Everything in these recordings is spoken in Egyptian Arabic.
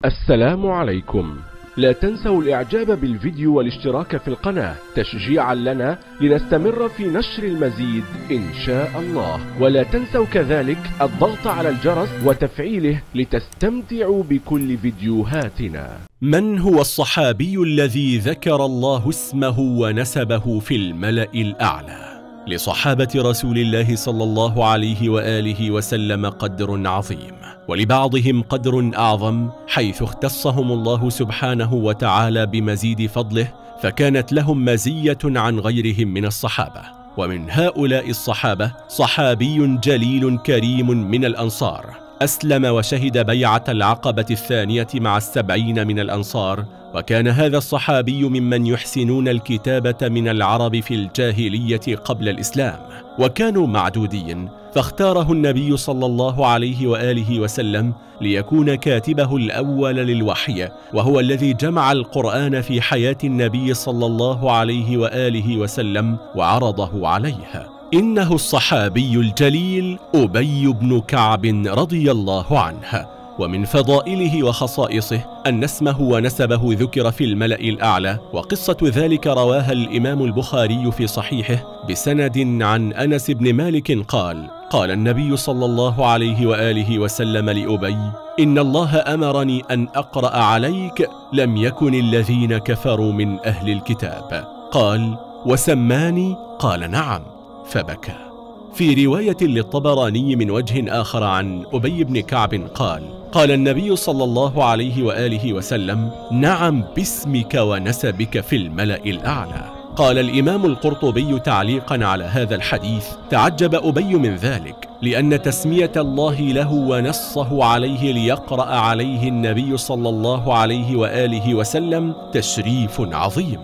السلام عليكم لا تنسوا الاعجاب بالفيديو والاشتراك في القناة تشجيعا لنا لنستمر في نشر المزيد ان شاء الله ولا تنسوا كذلك الضغط على الجرس وتفعيله لتستمتعوا بكل فيديوهاتنا من هو الصحابي الذي ذكر الله اسمه ونسبه في الملأ الأعلى؟ لصحابة رسول الله صلى الله عليه وآله وسلم قدر عظيم ولبعضهم قدر أعظم حيث اختصهم الله سبحانه وتعالى بمزيد فضله فكانت لهم مزية عن غيرهم من الصحابة ومن هؤلاء الصحابة صحابي جليل كريم من الأنصار أسلم وشهد بيعة العقبة الثانية مع السبعين من الأنصار وكان هذا الصحابي ممن يحسنون الكتابة من العرب في الجاهلية قبل الإسلام وكانوا معدودين فاختاره النبي صلى الله عليه وآله وسلم ليكون كاتبه الأول للوحي وهو الذي جمع القرآن في حياة النبي صلى الله عليه وآله وسلم وعرضه عليها إنه الصحابي الجليل أبي بن كعب رضي الله عنه ومن فضائله وخصائصه أن اسمه ونسبه ذكر في الملأ الأعلى وقصة ذلك رواها الإمام البخاري في صحيحه بسند عن أنس بن مالك قال قال النبي صلى الله عليه وآله وسلم لأبي إن الله أمرني أن أقرأ عليك لم يكن الذين كفروا من أهل الكتاب قال وسماني قال نعم فبكى في رواية للطبراني من وجه آخر عن أبي بن كعب قال قال النبي صلى الله عليه وآله وسلم نعم باسمك ونسبك في الملأ الأعلى قال الإمام القرطبي تعليقا على هذا الحديث تعجب أبي من ذلك لأن تسمية الله له ونصه عليه ليقرأ عليه النبي صلى الله عليه وآله وسلم تشريف عظيم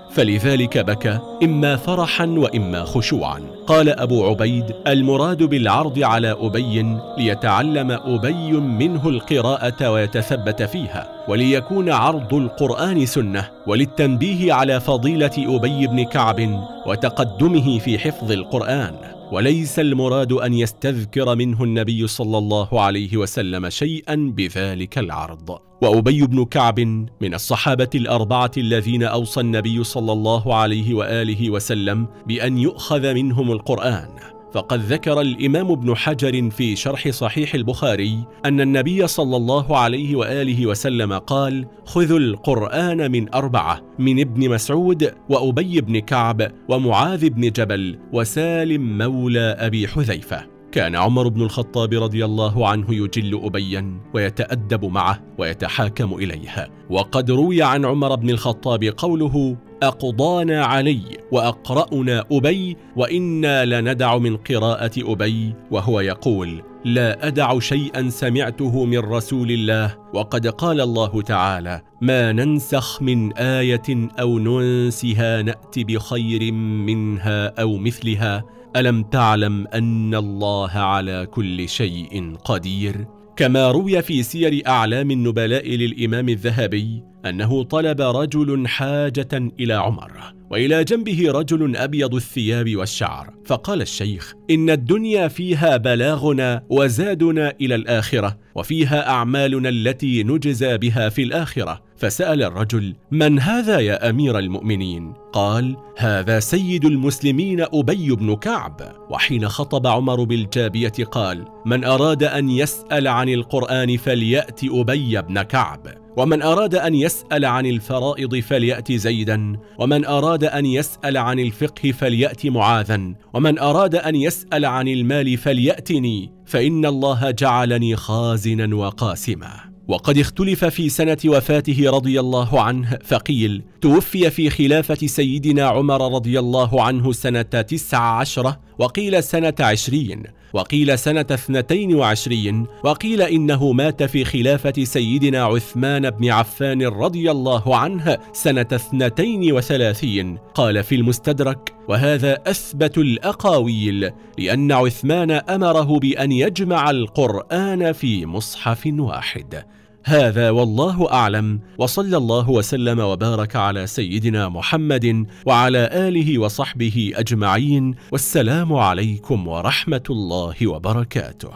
فلذلك بكى إما فرحا وإما خشوعا قال أبو عبيد المراد بالعرض على أبي ليتعلم أبي منه القراءة ويتثبت فيها وليكون عرض القرآن سنة وللتنبيه على فضيلة أبي بن كعب وتقدمه في حفظ القرآن وليس المراد أن يستذكر منه النبي صلى الله عليه وسلم شيئا بذلك العرض وأبي بن كعب من الصحابة الأربعة الذين أوصى النبي صلى الله عليه وآله وسلم بأن يؤخذ منهم القرآن فقد ذكر الإمام ابن حجر في شرح صحيح البخاري أن النبي صلى الله عليه وآله وسلم قال خذوا القرآن من أربعة من ابن مسعود وأبي بن كعب ومعاذ بن جبل وسالم مولى أبي حذيفة كان عمر بن الخطاب رضي الله عنه يجل أبيا ويتأدب معه ويتحاكم إليها وقد روي عن عمر بن الخطاب قوله أقضانا علي وأقرأنا أبي وإنا لندع من قراءة أبي وهو يقول لا أدع شيئا سمعته من رسول الله وقد قال الله تعالى ما ننسخ من آية أو ننسها نأت بخير منها أو مثلها ألم تعلم أن الله على كل شيء قدير كما روي في سير أعلام النبلاء للإمام الذهبي أنه طلب رجل حاجة إلى عمر وإلى جنبه رجل أبيض الثياب والشعر فقال الشيخ إن الدنيا فيها بلاغنا وزادنا إلى الآخرة وفيها أعمالنا التي نجزى بها في الآخرة فسأل الرجل من هذا يا أمير المؤمنين؟ قال هذا سيد المسلمين أبي بن كعب وحين خطب عمر بالجابية قال من أراد أن يسأل عن القرآن فليأت أبي بن كعب ومن أراد أن يسأل عن الفرائض فليأت زيدا ومن أراد أن يسأل عن الفقه فليأت معاذا ومن أراد أن يسأل عن المال فليأتني فإن الله جعلني خازنا وقاسما وقد اختلف في سنة وفاته رضي الله عنه فقيل توفي في خلافة سيدنا عمر رضي الله عنه سنة تسع عشرة وقيل سنة عشرين وقيل سنة اثنتين وعشرين وقيل إنه مات في خلافة سيدنا عثمان بن عفان رضي الله عنه سنة اثنتين وثلاثين قال في المستدرك وهذا أثبت الأقاويل لأن عثمان أمره بأن يجمع القرآن في مصحف واحد هذا والله أعلم وصلى الله وسلم وبارك على سيدنا محمد وعلى آله وصحبه أجمعين والسلام عليكم ورحمة الله وبركاته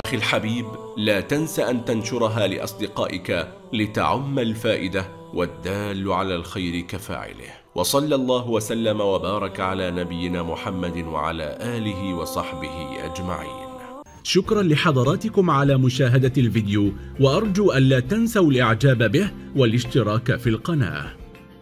أخي الحبيب لا تنس أن تنشرها لأصدقائك لتعم الفائدة والدال على الخير كفاعله وصلى الله وسلم وبارك على نبينا محمد وعلى آله وصحبه أجمعين شكرا لحضراتكم على مشاهدة الفيديو وأرجو ألا تنسوا الإعجاب به والاشتراك في القناة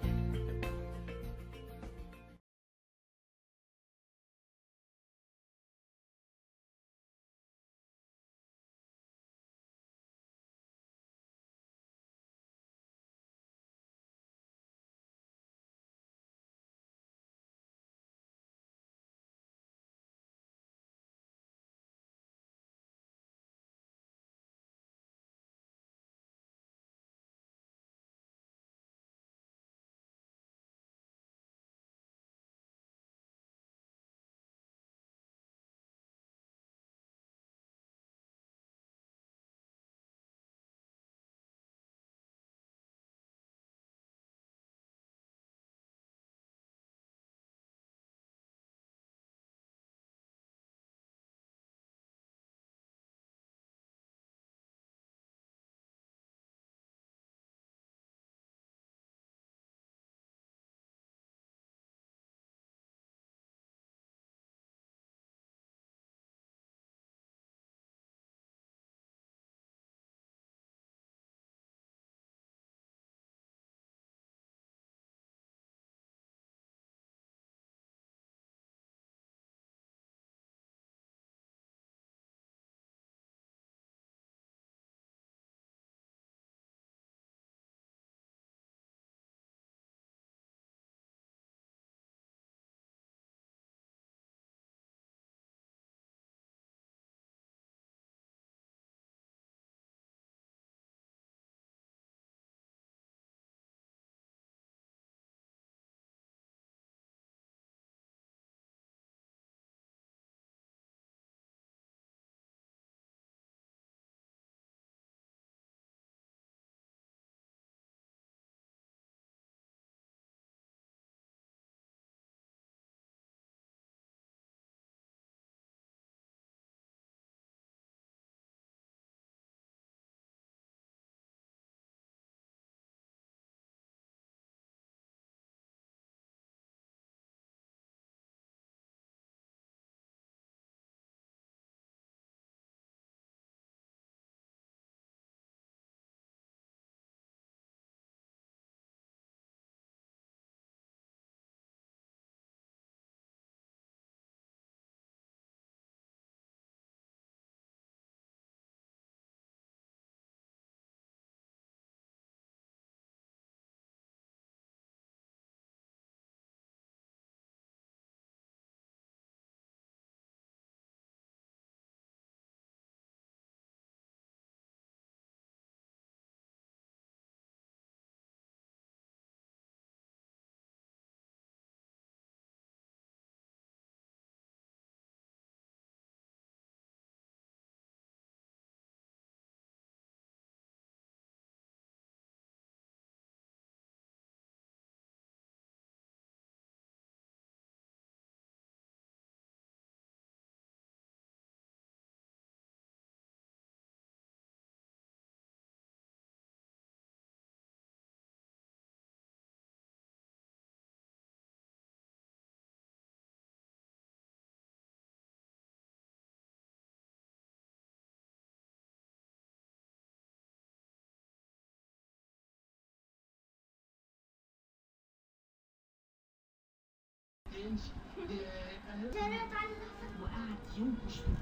وقعد ينكش في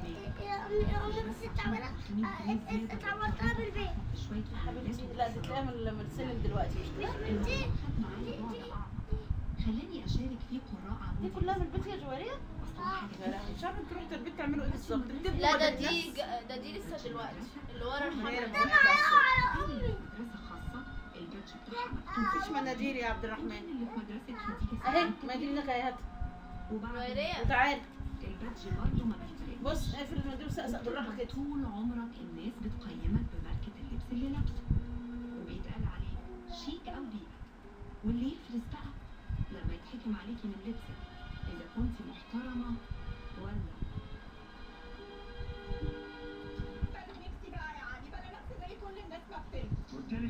البيت اتعورتها بالبيت شويه حبيبتي لا دي تلاقيها من من سلم دلوقتي مش كده؟ دي خلاني اشارك في قراء عمود دي كلها من البيت يا جواريه؟ مش عارفه انتوا رحتوا البيت تعملوا ايه بالظبط؟ بتبنوا لا ولا ده دي بنفس؟ ج- ده دي لسه دلوقتي اللي ورا هي الحمراء لما وقعت على السلم. مدرسه خاصه البادج بتاعها مكتوب مفيش مناديل يا عبد الرحمن اللي في مدرسه خديجه اهي سلام. مناديل لك اهي هات وبعد جوارية وتعالى البادج برضه ما بيفرقش بص اقفل المنديل وسقسق بالراحه كده طول عمرك الناس بتقيمك بماركة اللبس اللي لابسه وبيتقال عليه شيك أو ديك واللي يفرز بقى لما يتحكم عليكي من لبسك إذا كنت محترمة ولا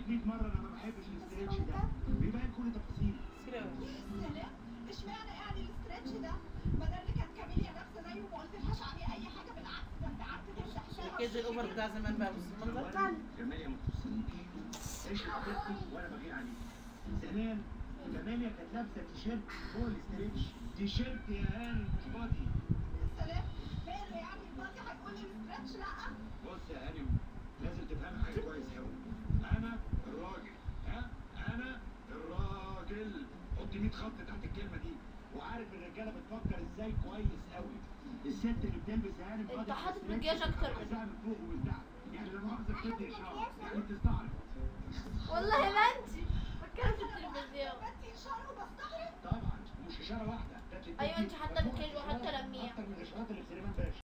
100 مره انا ما بحبش الاسترتش ده بيبان كل تفاصيل كده سلام اشمعنى يعني الاسترتش ده ما ده اللي كانت كاميليا لابسه زيه وما قلتلهاش عليه اي حاجه بالعكس ده انت قعدت تمدح فيها الكيج الاوفر بتاع زمان بقى بص المنظر كماليا ما تخصنيش ايش حضرتك وانا بغير عليك زمان كماليا كانت لابسه تيشيرت فوق الاسترتش تيشيرت يا هاني مش بادي سلام ماله يعني الباقي هيقول لي الاسترتش لا بص يا هاني لازم تفهم حاجه كويس قوي انا الراجل ها انا الراجل حط 100 خط تحت الكلمه دي وعارف الرجاله بتفكر ازاي كويس قوي الست اللي بتلبس يا هاني انت حاطط مكياج اكتر مني. عايزاها من فوق ومن تحت يعني لما مؤاخذه بتدي اشاره يعني تستعرض والله ما انت بتكلم في التلفزيون بدي اشاره وبستغرب طبعا مش اشاره واحده ده تديكي أيوة، أنت حاطة مجموعة مكياج وحاطة إشارات لميع. اكتر من الاشارات اللي في سليمان باشا